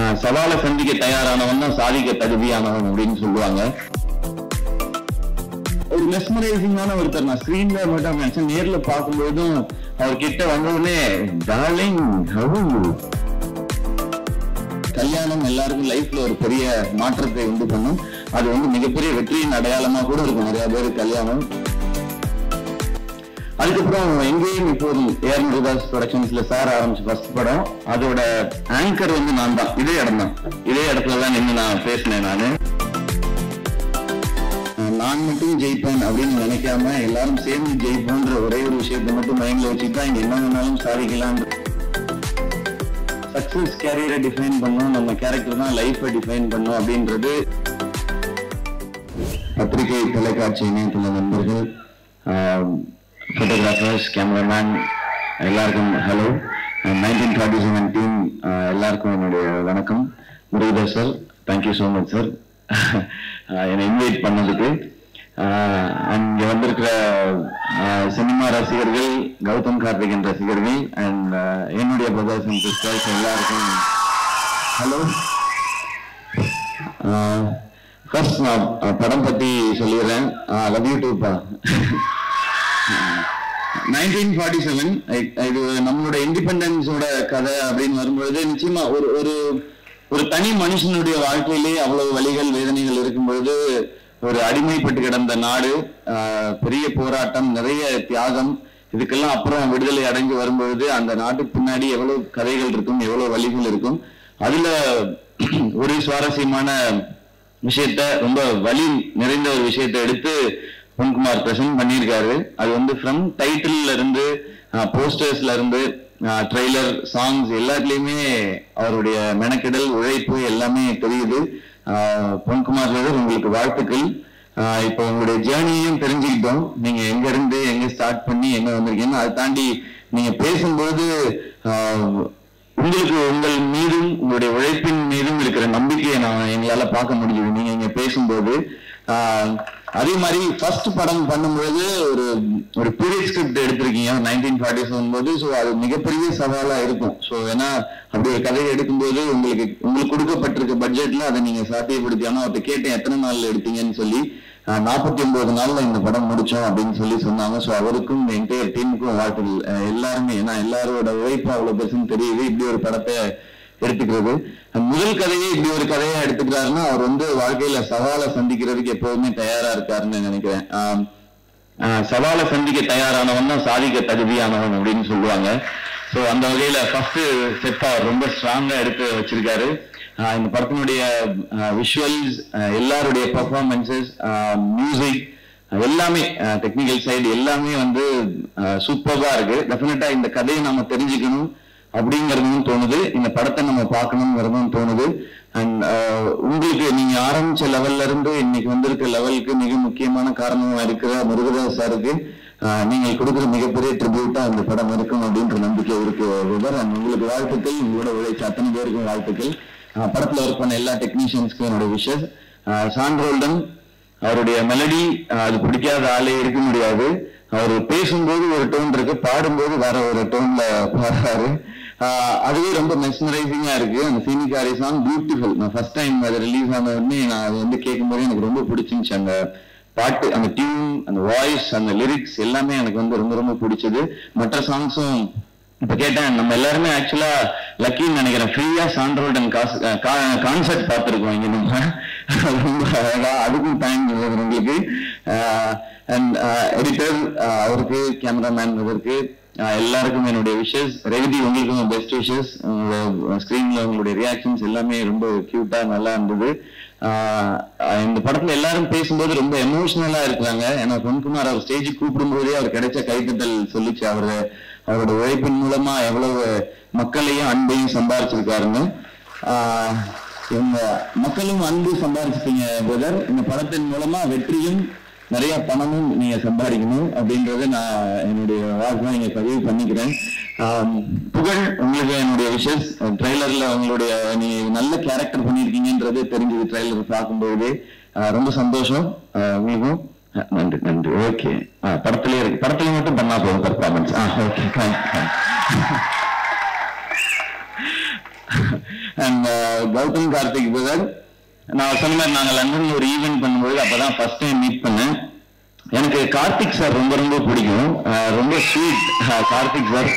ஆஹ் சவாலை சந்திக்க தயாரானவன் தான் சாதிக்க தகுதியானவன் அப்படின்னு சொல்லுவாங்க ஒரு மெஸ்மரைசிங்கான ஒருத்தர் நான் ஸ்கிரீன்ல மட்டும் நினைச்சேன் நேர்ல பார்க்கும்போதும் அவர் கிட்ட வந்தவுடனே டார்லிங் ஹவு கல்யாணம் எல்லாருக்கும் லைஃப்ல ஒரு பெரிய மாற்றத்தை உண்டு பண்ணும் அது வந்து மிகப்பெரிய வெற்றியின் அடையாளமா கூட இருக்கும் நிறைய பேர் கல்யாணம் அதுக்கப்புறம் எங்கேயும் இப்போதும் ஏர் முருகாஸ் ப்ரொடக்ஷன்ஸ்ல சார் ஆரம்பிச்ச ஃபர்ஸ்ட் படம் அதோட ஆங்கர் வந்து நான் தான் இதே இடம் தான் இதே இடத்துல தான் நின்று நான் பேசினேன் நானு அஹ் நான் மட்டும் ஜெயிப்பேன் அப்படின்னு நினைக்காம எல்லாரும் சேர்ந்து ஜெயிப்போன்ற ஒரே ஒரு விஷயத்தை மட்டும் மைண்ட்ல வச்சுட்டு தான் இங்க என்ன வேணாலும் சாதிக்கலாம் சக்சஸ் கேரியரை டிஃபைன் பண்ணும் நம்ம கேரக்டர் தான் லைஃபை டிஃபைன் பண்ணும் அப்படின்றது பத்திரிகை தொலைக்காட்சி இணையத்துள்ள நண்பர்கள் ஃபோட்டோகிராஃபர்ஸ் கேமராமேன் எல்லாருக்கும் hello nineteen forty seven team எல்லாருக்கும் என்னுடைய வணக்கம் Murugadoss sir thank you so much sir என்னை இன்வைட் பண்ணதுக்கு அங்கே வந்திருக்கிற சினிமா ரசிகர்கள் கௌதம் கார்த்திகன் ரசிகர்கள் அண்ட் என்னுடைய பிரதர்ஸ் அண்ட் சிஸ்டர்ஸ் எல்லாருக்கும் ஹலோ ஃபர்ஸ்ட் நான் அஹ், படம் பத்தி சொல்லிடுறேன் லவ் யூ டூப்பா நைன்டீன் ஃபார்ட்டி செவன் இது நம்மளோட இண்டிபெண்டன்ஸோட கதை அப்படின்னு வரும்பொழுது நிச்சயமா ஒரு ஒரு ஒரு தனி மனுஷனுடைய வாழ்க்கையிலே அவ்வளவு வலிகள் வேதனைகள் இருக்கும் பொழுது ஒரு அடிமைப்பட்டு கிடந்த நாடு ஆஹ், பெரிய போராட்டம் நிறைய தியாகம் இதுக்கெல்லாம் அப்புறம் விடுதலை அடைஞ்சு வரும்பொழுது அந்த நாட்டுக்கு பின்னாடி எவ்வளவு கதைகள் இருக்கும் எவ்வளவு வழிகள் இருக்கும் அதுல ஒரு சுவாரஸ்யமான விஷயத்த ரொம்ப வலி நிறைந்த ஒரு விஷயத்தை எடுத்து பொன்குமார் பிரசன்ட் பண்ணியிருக்காரு அது வந்து ஃப்ரம் டைட்டில்ல இருந்து போஸ்டர்ஸ்ல இருந்து ட்ரெய்லர் சாங்ஸ் எல்லாத்துலயுமே அவருடைய மெனக்கெடல் உழைப்பு எல்லாமே தெரியுது ஆஹ் பொன்குமார் சார் உங்களுக்கு வாழ்த்துக்கள் ஆஹ் இப்போ உங்களுடைய ஜேர்னியையும் தெரிஞ்சுக்கிட்டோம் நீங்க எங்க இருந்து எங்க ஸ்டார்ட் பண்ணி எங்க வந்திருக்கீங்கன்னு அதை தாண்டி நீங்க பேசும்போது ஆஹ் உங்களுக்கு உங்கள் மீதும் உங்களுடைய உழைப்பின் மீதும் இருக்கிற நம்பிக்கையை நான் எங்களால பார்க்க முடியுது நீங்க இங்க பேசும்போது ஆஹ் அதே மாதிரி ஃபர்ஸ்ட் படம் பண்ணும்போது ஒரு ஒரு பீரியட் ஸ்கிரிப்ட் எடுத்திருக்கீங்க நைன்டீன் ஃபார்ட்டி செவன் போது ஸோ அது மிகப்பெரிய சவாலா இருக்கும் ஸோ ஏன்னா அப்படி ஒரு கதையை எடுக்கும்போது உங்களுக்கு உங்களுக்கு கொடுக்கப்பட்டிருக்க பட்ஜெட்ல அதை நீங்க சாத்தியப்படுத்தி ஆனா அவர்கிட்ட கேட்டேன் எத்தனை நாள்ல எடுத்தீங்கன்னு சொல்லி நாற்பத்தி ஒன்பது நாள்ல இந்த படம் முடிச்சோம் அப்படின்னு சொல்லி சொன்னாங்க ஸோ அவருக்கும் இந்த என்டையர் டீமுக்கும் வாழ்த்துக்கள் அஹ் எல்லாருமே ஏன்னா எல்லாரோட உழைப்பு அவ்வளவு பெருசுன்னு தெரியுது இப்படி ஒரு படத்தை எடுத்துக்கிறது அஹ் முதல் கதையை இப்படி ஒரு கதையா எடுத்துக்கிறாருன்னா அவர் வந்து வாழ்க்கையில சவாலை சந்திக்கிறதுக்கு எப்போதுமே தயாரா இருக்காருன்னு நினைக்கிறேன் ஆம், ஆஹ் சவாலை சந்திக்க தயாரானவன் தான் சாதிக்க தகுதியானவன் அப்படின்னு சொல்லுவாங்க ஸோ அந்த வகையில ஃபர்ஸ்ட் செட் அவர் ரொம்ப ஸ்ட்ராங்கா எடுத்து வச்சிருக்காரு ஆஹ் இந்த படத்தினுடைய விஷுவல்ஸ் எல்லாருடைய பர்ஃபார்மன்சஸ் மியூசிக் எல்லாமே டெக்னிக்கல் சைடு எல்லாமே வந்து சூப்பர்வா இருக்கு டெஃபினட்டா இந்த கதையை நாம தெரிஞ்சுக்கணும் அப்படிங்கறதும் தோணுது இந்த படத்தை நம்ம பார்க்கணுங்கிறதும் தோணுது அண்ட் உங்களுக்கு நீங்க ஆரம்பிச்ச லெவல்ல இருந்து இன்னைக்கு வந்திருக்க லெவலுக்கு மிக முக்கியமான காரணமா இருக்கிற முருகதாஸ் சாருக்கு ஆஹ் நீங்கள் கொடுக்குற மிகப்பெரிய ட்ரிபியூட்டா இந்த படம் இருக்கும் அப்படின்ற நம்பிக்கை இருக்கு விவர் அண்ட் உங்களுக்கு வாழ்த்துக்கள் உங்களோட உழைச்ச அத்தனை பேருக்கும் வாழ்த்துக்கள் ஆஹ் படத்துல ஒர்க் பண்ண எல்லா டெக்னீஷியன்ஸ்க்கும் என்னோட விஷஸ் சாண்ட்ரோல்டன் அவருடைய மெலடி அது பிடிக்காத ஆளே இருக்க முடியாது அவர் பேசும்போது ஒரு டோன் இருக்கு பாடும்போது வேற ஒரு டோன்ல பாடுறாரு ஆஹ் அதுவே ரொம்ப மெஸ்மரைசிங்கா இருக்கு அந்த சீனிகாரி சாங் பியூட்டிஃபுல் நான் ஃபர்ஸ்ட் டைம் அது ரிலீஸ் ஆன உடனே நான் அது வந்து கேட்கும்போது எனக்கு ரொம்ப பிடிச்சிருந்துச்சு அந்த பாட்டு அந்த டியூன் அந்த வாய்ஸ் அந்த லிரிக்ஸ் எல்லாமே எனக்கு வந்து ரொம்ப ரொம்ப பிடிச்சது மற்ற சாங்ஸும் இப்ப கேட்டேன் நம்ம எல்லாருமே ஆக்சுவலா லக்கின்னு நினைக்கிறேன் ஃப்ரீயா சாண்ட்ரோல்டன் கான்சர்ட் பார்த்திருக்கோம் இங்க நம்ம ரொம்ப அழகா அதுக்கும் தேங்க் உங்களுக்கு அண்ட் எடிட்டர் அவருக்கு கேமராமேன் இதற்கு ஆஹ் எல்லாருக்கும் என்னுடைய விஷஸ் ரெகுதி உங்களுக்கும் பெஸ்ட் விஷஸ் உங்களோட ஸ்கிரீன்ல உங்களுடைய ரியாக்ஷன்ஸ் எல்லாமே ரொம்ப கியூட்டா நல்லா இருந்தது ஆஹ் இந்த படத்துல எல்லாரும் பேசும்போது ரொம்ப எமோஷனலா இருக்கிறாங்க ஏன்னா பொன்குமார் அவர் ஸ்டேஜுக்கு கூப்பிடும்போதே அவர் கிடைச்ச கைத்தட்டல் சொல்லிச்சு அவரு அவரோட உழைப்பின் மூலமா எவ்வளவு மக்களையும் அன்பையும் சம்பாரிச்சிருக்காருன்னு ஆஹ் இவங்க மக்களும் அன்பு சம்பாரிச்சிட்டீங்க பிரதர் இந்த படத்தின் மூலமா வெற்றியும் நிறைய பணமும் நீங்க சம்பாதிக்கணும் அப்படின்றத நான் என்னுடைய வாக்கு இங்க பதிவு பண்ணிக்கிறேன் ஆம், புகழ் உங்களுக்கு என்னுடைய விஷஸ் ட்ரெய்லர்ல உங்களுடைய நீ நல்ல கேரக்டர் பண்ணியிருக்கீங்கன்றது தெரிஞ்சது ட்ரெய்லர் பார்க்கும்போது ஆஹ், ரொம்ப சந்தோஷம் ஆஹ், உங்களுக்கும் ஆஹ், நன்றி நன்றி ஓகே படத்திலே இருக்கு படத்துல மட்டும் பண்ணா போதும் பர்ஃபார்மன்ஸ் ஆ okay and Gautham Karthik brother நான் சொன்ன மாதிரி நாங்க லண்டன்ல ஒரு ஈவென்ட் பண்ணும்போது அப்பதான் ஃபர்ஸ்ட் டைம் மீட் பண்ணேன் எனக்கு கார்த்திக் சார் ரொம்ப ரொம்ப பிடிக்கும் அஹ் ரொம்ப ஸ்வீட் கார்த்திக் சார்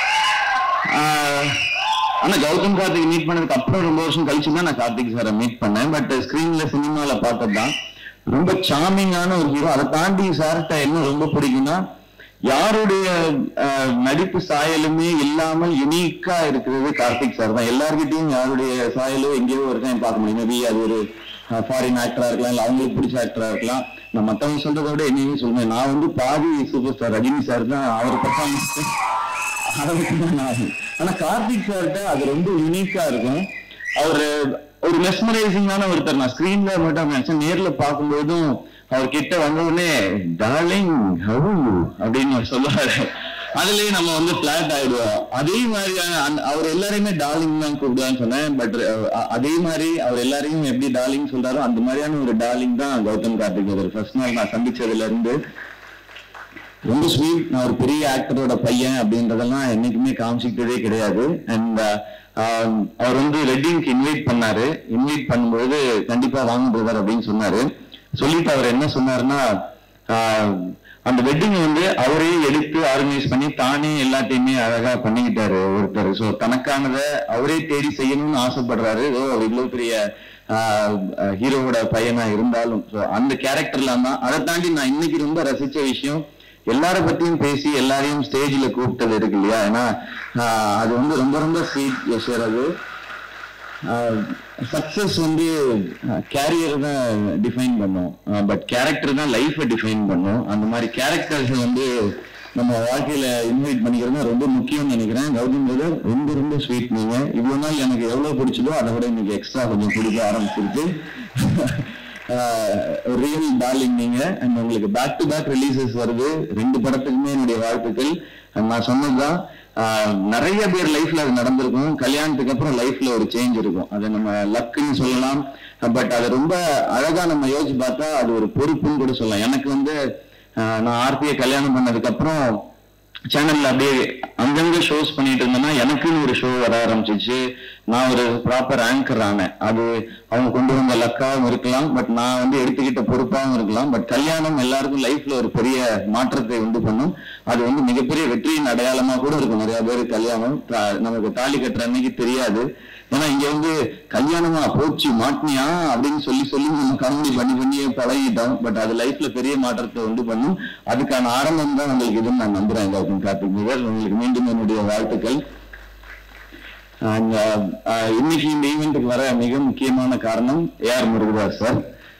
ஆனா கௌதம் கார்த்திக் மீட் பண்ணதுக்கு அப்புறம் ரொம்ப வருஷம் கழிச்சு தான் நான் கார்த்திக் சாரை மீட் பண்ணேன் பட் ஸ்கிரீன்ல சினிமால பார்த்தது தான் ரொம்ப சாமிங்கான ஒரு ஹீரோ அதை தாண்டி சார்கிட்ட என்ன ரொம்ப பிடிக்கும்னா யாருடைய அஹ், நடிப்பு சாயலுமே இல்லாமல் யுனிக்கா இருக்கிறது கார்த்திக் சார் தான் எல்லார்கிட்டயும் யாருடைய சாயலோ எங்கேயோ ஒரு டைம் பார்க்க முடியும் மேபி அது ஒரு ஃபாரின் ஆக்டரா இருக்கலாம் இல்ல அவங்களுக்கு பிடிச்ச ஆக்டரா இருக்கலாம் நான் மத்தவங்க சொல்றதை விட என்னையும் சொல்லுவேன் நான் வந்து பாதி சூப்பர் ஸ்டார் ரஜினி சார் தான் அவர் பர்ஃபார்மன்ஸ் அளவுக்கு தான் நான் ஆனா கார்த்திக் சார்கிட்ட அது ரொம்ப யூனிக்கா இருக்கும் அவரு ஒரு மெஸ்மரைசிங்கான ஒருத்தர் நான் ஸ்கிரீன்ல மட்டும் நினைச்சேன் நேர்ல பார்க்கும்போதும் அவர் கிட்ட வந்த உடனே டார்லிங் ஹவு அப்படின்னு அவர் சொல்லுவாரு அதுலயே நம்ம வந்து பிளாட் ஆயிடுவோம் அதே மாதிரியான அந்த- அவர் எல்லாரையுமே டார்லிங் தான் கூப்பிடுவான்னு சொன்னேன் பட் அதே மாதிரி அவர் எல்லாரையும் எப்படி டார்லிங் சொல்றாரோ அந்த மாதிரியான ஒரு டார்லிங் தான் கௌதம் கார்த்திக் ஃபர்ஸ்ட் நாள் நான் சந்திச்சதுல இருந்து ரொம்ப ஸ்வீட் நான் ஒரு பெரிய ஆக்டரோட பையன் அப்படின்றதெல்லாம் என்னைக்குமே காமிச்சிக்கிட்டதே கிடையாது அண்ட் அவர் வந்து வெட்டிங்க்கு இன்வைட் பண்ணாரு இன்வைட் பண்ணும்போது கண்டிப்பா வாங்க பிரதர் அப்படின்னு சொன்னாரு சொல்லிட்டு அவர் என்ன சொன்னாருன்னா ஆஹ், அந்த வெட்டிங் வந்து அவரே எடுத்து ஆர்கனைஸ் பண்ணி தானே எல்லாத்தையுமே அழகா பண்ணிக்கிட்டாரு ஒருத்தர் ஸோ தனக்கானதை அவரே தேடி செய்யணும்னு ஆசைப்படுறாரு ஏதோ இவ்வளவு பெரிய ஹீரோவோட பையனா இருந்தாலும் ஸோ அந்த கேரக்டர்ல தான் அதை தாண்டி நான் இன்னைக்கு ரொம்ப ரசிச்ச விஷயம் எல்லார பத்தியும் பேசி எல்லாரையும் ஸ்டேஜ்ல கூப்பிட்டது இருக்கு இல்லையா ஏன்னா ஆஹ் அது வந்து ரொம்ப ரொம்ப ஸ்வீட் யஷர் அது சக்சஸ் வந்து கேரியர் தான் டிஃபைன் பண்ணும் பட் கேரக்டர் தான் லைஃபை டிஃபைன் பண்ணும் அந்த மாதிரி கேரக்டர்ஸ் வந்து நம்ம வாழ்க்கையில இன்வைட் பண்ணிக்கிறது ரொம்ப முக்கியம்னு நினைக்கிறேன் கௌதம் பிரதர் ரொம்ப ரொம்ப ஸ்வீட் நீங்க இவ்வளவு நாள் எனக்கு எவ்வளவு பிடிச்சதோ அதை விட இன்னைக்கு எக்ஸ்ட்ரா கொஞ்சம் பிடிக்க ஆரம்பிச்சிருக்கு ரியல் டார்லிங் நீங்க அண்ட் உங்களுக்கு பேக் டு பேக் ரிலீசஸ் வருது ரெண்டு படத்துக்குமே என்னுடைய வாழ்த்துக்கள் And நான் சொன்னதுதான் ஆஹ், நிறைய பேர் லைஃப்ல அது நடந்திருக்கும் கல்யாணத்துக்கு அப்புறம் லைஃப்ல ஒரு சேஞ்ச் இருக்கும் அதை நம்ம லக்குன்னு சொல்லலாம் பட் அது ரொம்ப அழகா நம்ம யோசிச்சு பார்த்தா அது ஒரு பொறுப்புன்னு கூட சொல்லலாம் எனக்கு வந்து ஆஹ், நான் ஆர்த்தியை கல்யாணம் பண்ணதுக்கு அப்புறம் சேனல்ல அப்படியே அங்கங்க ஷோஸ் பண்ணிட்டு இருந்தேன்னா எனக்குன்னு ஒரு ஷோ வர ஆரம்பிச்சிச்சு நான் ஒரு ப்ராப்பர் ஆங்கர் ஆனேன் அது அவங்க கொண்டு வந்த லக்காவும் இருக்கலாம் பட் நான் வந்து எடுத்துக்கிட்ட பொறுப்பாகவும் இருக்கலாம் பட் கல்யாணம் எல்லாருக்கும் லைஃப்ல ஒரு பெரிய மாற்றத்தை உண்டு பண்ணும் அது வந்து மிகப்பெரிய வெற்றியின் அடையாளமா கூட இருக்கும் நிறைய பேர் கல்யாணம் தா- நமக்கு தாலி கட்டுற அன்னைக்கு தெரியாது ஏன்னா இங்க வந்து கல்யாணமா போச்சு மாட்டினியா அப்படின்னு சொல்லி சொல்லி நம்ம காமெடி பண்ணி பண்ணியே பழகிட்டோம் பட் அது லைஃப்ல பெரிய மாற்றத்தை உண்டு பண்ணும் அதுக்கான ஆரம்பம் தான் உங்களுக்கு இதுன்னு நான் நம்புறேன் கௌதம் கார்த்திக் முதல் உங்களுக்கு மீண்டும் என்னுடைய வாழ்த்துக்கள் And, uh, uh, இன்னைக்கு இந்த ஈவெண்ட்டுக்கு வர மிக முக்கியமான காரணம் AR Murugadoss sir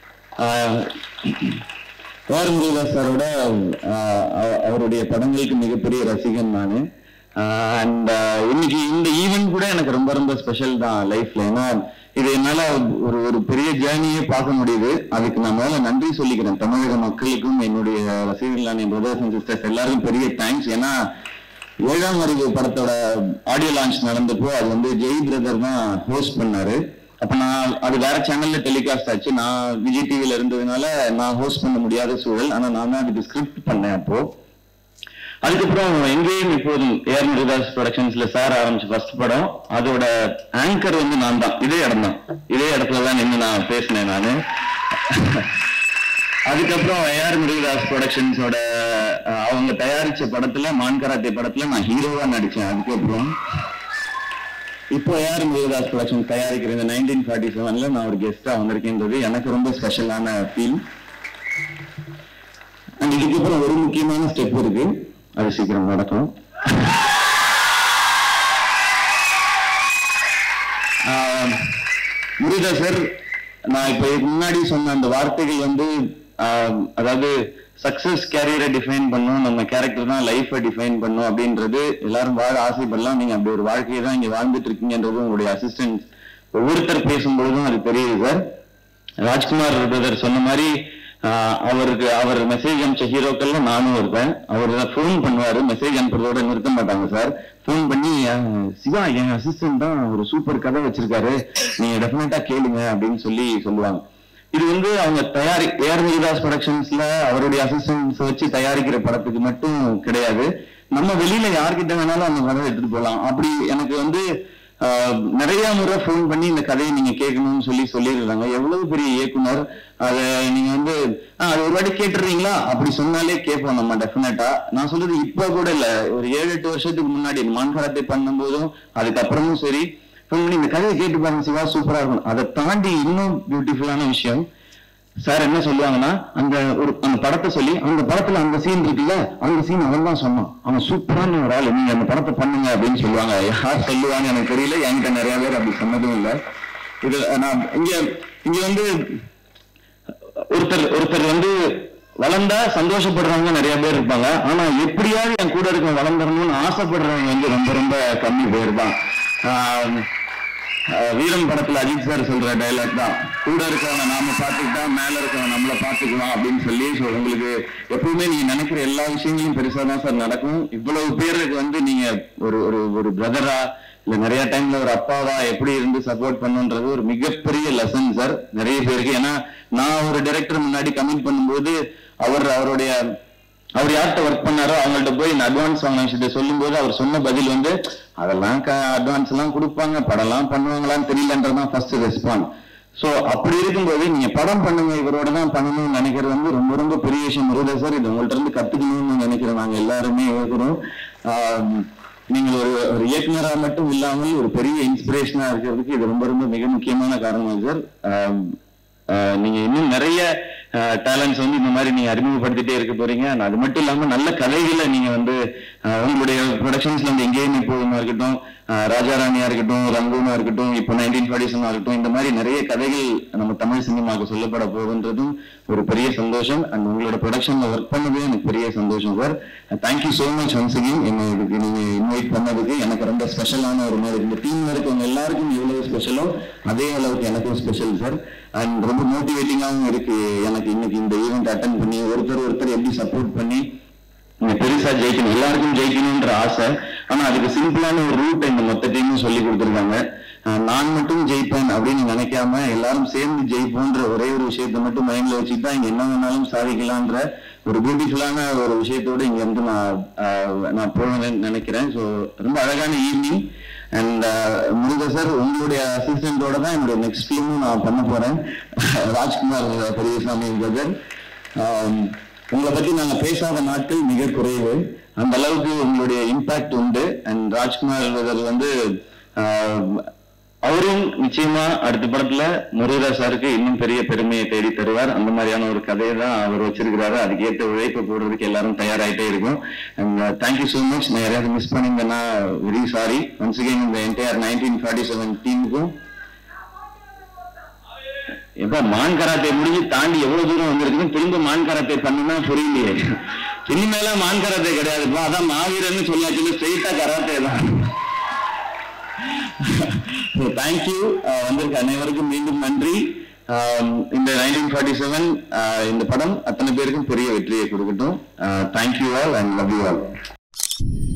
AR Murugadoss சாரோட uh, அவ- அவருடைய படங்களுக்கு மிகப்பெரிய ரசிகன் நான் அண்ட் இன்னைக்கு இந்த ஈவெண்ட் கூட எனக்கு ரொம்ப ரொம்ப ஸ்பெஷல் தான் லைஃப்ல ஏன்னா இது என்னால ஒரு ஒரு பெரிய ஜேர்னியே பார்க்க முடியுது அதுக்கு நான் மேல நன்றி சொல்லிக்கிறேன் தமிழக மக்களுக்கும் என்னுடைய ரசிகர்களான என் பிரதர்ஸ் அண்ட் சிஸ்டர்ஸ் எல்லாருக்கும் பெரிய தேங்க்ஸ் ஏன்னா ஏழாம் அறிவு படத்தோட ஆடியோ லான்ச் நடந்தப்போ அது வந்து ஜெய் பிரதர் தான் ஹோஸ்ட் பண்ணாரு அப்ப நான் அது வேற சேனல்ல டெலிகாஸ்ட் ஆச்சு நான் விஜய் டிவில இருந்ததுனால நான் ஹோஸ்ட் பண்ண முடியாத சூழல் ஆனா நான் தான் அதுக்கு ஸ்கிரிப்ட் பண்ணேன் அப்போ அதுக்கப்புறம் எங்கேயும் இப்போதும் ஏஆர் முருகதாஸ் ப்ரொடக்ஷன்ஸ்ல சார் ஆரம்பிச்ச ஃபர்ஸ்ட் படம் அதோட ஆங்கர் வந்து நான் தான் இதே இடம் தான் இதே இடத்துல தான் நின்று நான் பேசினேன் நானு அதுக்கப்புறம் ஏஆர் முருகதாஸ் ப்ரொடக்ஷன்ஸோட அஹ், அவங்க தயாரிச்ச படத்துல மான்கராத்தே படத்துல நான் ஹீரோவா நடிச்சேன் அதுக்கப்புறம் இப்போ ஏஆர் முருகதாஸ் ப்ரொடக்ஷன் தயாரிக்கிற இந்த நைன்டீன் ஃபார்ட்டி செவன்ல நான் ஒரு கெஸ்டா வந்திருக்கேன்றது எனக்கு ரொம்ப ஸ்பெஷலான ஃபீல் அண்ட் இதுக்கப்புறம் ஒரு முக்கியமான ஸ்டெப் இருக்கு அது சீக்கிரம் நடக்கும் ஆஹ் முருகா சார் நான் இப்ப இதுக்கு முன்னாடி சொன்ன அந்த வார்த்தைகள் வந்து ஆஹ் அதாவது சக்சஸ் கேரியரை டிஃபைன் பண்ணும் நம்ம கேரக்டர் தான் லைஃபை டிஃபைன் பண்ணும் அப்படின்றது எல்லாரும் வாழ ஆசைப்படலாம் நீங்க அப்படி ஒரு வாழ்க்கையை தான் இங்க வாழ்ந்துட்டு இருக்கீங்கன்றது உங்களுடைய அசிஸ்டன்ட் ஒவ்வொருத்தர் பேசும்பொழுதும் அது தெரியுது சார் ராஜ்குமார் பிரதர் சொன்ன மாதிரி ஆஹ் அவருக்கு அவர் மெசேஜ் அனுப்பிச்ச ஹீரோக்கள்ல நானும் இருப்பேன் அவர் ஃபோன் பண்ணுவாரு மெசேஜ் அனுப்புறதோட நிறுத்த மாட்டாங்க சார் ஃபோன் பண்ணி ஆஹ் சிவா என் அசிஸ்டன்ட் தான் ஒரு சூப்பர் கதை வச்சிருக்காரு நீங்க டெஃபினட்டா கேளுங்க அப்படின்னு சொல்லி சொல்லுவாங்க இது வந்து அவங்க தயாரி ஏஆர் முருகதாஸ் ப்ரொடக்ஷன்ஸ்ல அவருடைய அசிஸ்டன்ஸ் வச்சு தயாரிக்கிற படத்துக்கு மட்டும் கிடையாது நம்ம வெளியில யார்கிட்ட வேணாலும் அந்த கதை எடுத்துட்டு போகலாம் அப்படி எனக்கு வந்து ஆஹ் நிறைய முறை ஃபோன் பண்ணி இந்த கதையை நீங்க கேட்கணும்னு சொல்லி சொல்லியிருந்தாங்க எவ்வளவு பெரிய இயக்குனர் அதை நீங்க வந்து "ஆ, அது ஒரு வாட்டி கேட்டுறீங்களா அப்படி சொன்னாலே கேட்போம் நம்ம டெஃபினட்டா நான் சொல்றது இப்ப கூட இல்ல ஒரு ஏழு எட்டு வருஷத்துக்கு முன்னாடி மான்கராத்தை பண்ணும்போதும் அதுக்கப்புறமும் சரி ஃபோன் பண்ணி இந்த கதையை கேட்டு பாருங்க சிவா சூப்பரா இருக்கும் அதை தாண்டி இன்னும் பியூட்டிஃபுல்லான விஷயம் சார் என்ன சொல்லுவாங்கன்னா அந்த ஒரு அந்த படத்தை சொல்லி அந்த படத்துல அந்த சீன் இருக்குல்ல அந்த சீன் அவன் தான் சொன்னான் அவன் சூப்பரான ஒரு ஆளு நீங்க அந்த படத்தை பண்ணுங்க அப்படின்னு சொல்லுவாங்க யார் சொல்லுவாங்க எனக்கு தெரியல என்கிட்ட நிறைய பேர் அப்படி சொன்னதும் இல்லை இது நான் இங்க இங்க வந்து ஒருத்தர் ஒருத்தர் வந்து வளர்ந்தா சந்தோஷப்படுறவங்க நிறைய பேர் இருப்பாங்க ஆனா எப்படியாவது என் கூட இருக்க வளர்ந்துடணும்னு ஆசைப்படுறவங்க வந்து ரொம்ப ரொம்ப கம்மி பேர் தான் ஆஹ் ஆஹ் வீரம் படத்துல அஜித் சார் சொல்ற டைலாக் தான் கூட இருக்கவனை நாம பார்த்துக்கிட்டா மேல இருக்கவன் நம்மள பார்த்துக்கலாம் அப்படின்னு சொல்லி so உங்களுக்கு எப்பவுமே நீங்க நினைக்கிற எல்லா விஷயங்களும் பெருசா தான் சார் நடக்கும் இவ்வளவு பேருக்கு வந்து நீங்க ஒரு ஒரு ஒரு பிரதரா இல்ல நிறைய டைம்ல ஒரு அப்பாவா எப்படி இருந்து சப்போர்ட் பண்ணுன்றது ஒரு மிகப்பெரிய லெசன் சார் நிறைய பேருக்கு ஏன்னா நான் ஒரு டைரக்டர் முன்னாடி கமெண்ட் பண்ணும்போது அவர் அவருடைய அவர் யார்கிட்ட ஒர்க் பண்ணாரோ அவங்கள்ட்ட போய் இந்த அட்வான்ஸ் வாங்கின விஷயத்த சொல்லும்போது அவர் சொன்ன பதில் வந்து அதெல்லாம் அட்வான்ஸ் எல்லாம் கொடுப்பாங்க படம்லாம் பண்ணுவாங்களான்னு தெரியலன்றதான் ஃபர்ஸ்ட் ரெஸ்பாண்ட் சோ அப்படி இருக்கும்போது நீங்க படம் பண்ணுங்க இவரோட தான் பண்ணணும்னு நினைக்கிறது வந்து ரொம்ப ரொம்ப பெரிய விஷயம் முருகா சார் இது உங்கள்ட்ட இருந்து கத்துக்கணும்னு நினைக்கிறோம் நாங்க எல்லாருமே இருக்கிறோம் ஆஹ் நீங்கள் ஒரு ஒரு இயக்குனரா மட்டும் இல்லாமல் ஒரு பெரிய இன்ஸ்பிரேஷனா இருக்கிறதுக்கு இது ரொம்ப ரொம்ப மிக முக்கியமான காரணம் சார் ஆஹ் ஆஹ் நீங்க இன்னும் நிறைய டேலண்ட்ஸ் வந்து இந்த மாதிரி நீங்க அறிமுகப்படுத்திட்டே இருக்க போறீங்க and அது மட்டும் இல்லாம நல்ல கதைகளை நீங்க வந்து ஆஹ் உங்களுடைய ப்ரொடக்ஷன்ஸ்ல வந்து எங்கேயும் எப்போதுமா இருக்கட்டும் ஆஹ் ராஜாராணியா இருக்கட்டும் ரங்கூனா இருக்கட்டும் இப்போ நைன்டீன் ஃபார்ட்டிஸா இருக்கட்டும் இந்த மாதிரி நிறைய கதைகள் நம்ம தமிழ் சினிமாவுக்கு சொல்லப்பட போகுன்றதும் ஒரு பெரிய சந்தோஷம் அண்ட் உங்களோட ப்ரொடக்ஷன்ல ஒர்க் பண்ணதே எனக்கு பெரிய சந்தோஷம் sir thank you so much once again என்னை இதுக்கு நீங்க இன்வைட் பண்ணதுக்கு எனக்கு ரொம்ப ஸ்பெஷலான ஒரு மாதிரி இந்த டீம்ல இருக்கவங்க எல்லாருக்கும் எவ்வளவு ஸ்பெஷலோ அதே அளவுக்கு எனக்கும் ஸ்பெஷல் சார் அண்ட் ரொம்ப மோட்டிவேட்டிங்காகவும் இருக்கு எனக்கு இன்னைக்கு இந்த ஈவெண்ட் அட்டன் பண்ணி ஒருத்தர் ஒருத்தர் எப்படி சப்போர்ட் பண்ணி நீங்க பெருசா ஜெயிக்கணும் எல்லாருக்கும் ஜெயிக்கணும்ன்ற ஆசை ஆனா அதுக்கு சிம்பிளான ஒரு ரூட் இந்த மொத்த டீமும் சொல்லி கொடுத்துருக்காங்க அஹ் நான் மட்டும் ஜெயிப்பேன் அப்படின்னு நினைக்காம எல்லாரும் சேர்ந்து ஜெயிப்போன்ற ஒரே ஒரு விஷயத்தை மட்டும் மைண்ட்ல வச்சுட்டு தான் இங்க என்ன வேணாலும் சாதிக்கலான்ற ஒரு பியூட்டிஃபுல்லான ஒரு விஷயத்தோட இங்க இருந்து நான் அஹ், நான் போவேன்னு நினைக்கிறேன் ஸோ ரொம்ப அழகான ஈவினிங் அண்ட் முருக சார் உங்களுடைய அசிஸ்டண்டோட தான் என்னுடைய நெக்ஸ்ட் ஃபிலிமும் நான் பண்ண போறேன் ராஜ்குமார் பெரியசாமி பிரதர் உங்களை பத்தி நாங்க பேசாத நாட்கள் மிக குறைவு அந்த அளவுக்கு உங்களுடைய இம்பாக்ட் உண்டு அண்ட் ராஜ்குமார் பிரதர் வந்து ஆஹ், அவரும் நிச்சயமா அடுத்த படத்துல முருகா சாருக்கு இன்னும் பெரிய பெருமையை தேடி தருவார் அந்த மாதிரியான ஒரு கதையை தான் அவர் வச்சிருக்கிறாரு அதுக்கு ஏற்ற உழைப்பு போடுறதுக்கு எல்லாரும் தயாராயிட்டே இருக்கும் அண்ட் தேங்க்யூ ஸோ மச் நான் யாரையாவது மிஸ் பண்ணியிருந்தேன்னா வெரி சாரி ஒன்ஸ் அகேன் இந்த என்டையர் நைன்டீன் ஃபார்ட்டி செவன் டீமுக்கும் எப்ப மான் கராத்தே முடிஞ்சு தாண்டி எவ்வளவு தூரம் வந்திருக்குன்னு திரும்ப மான் கராத்தே பண்ணுனா புரியலையே இனிமேல மான் கராத்தே கிடையாதுப்பா அதான் மாவீரன்னு சொல்லாச்சு ஸ்ட்ரெயிட்டா கராத்தே தான் தேங்க்யூ வந்திருக்க அனைவருக்கும் மீண்டும் நன்றி ஆம், இந்த நைன்டீன் ஃபார்ட்டி செவன் இந்த படம் அத்தனை பேருக்கும் பெரிய வெற்றியை கொடுக்கட்டும் thank you all and love you all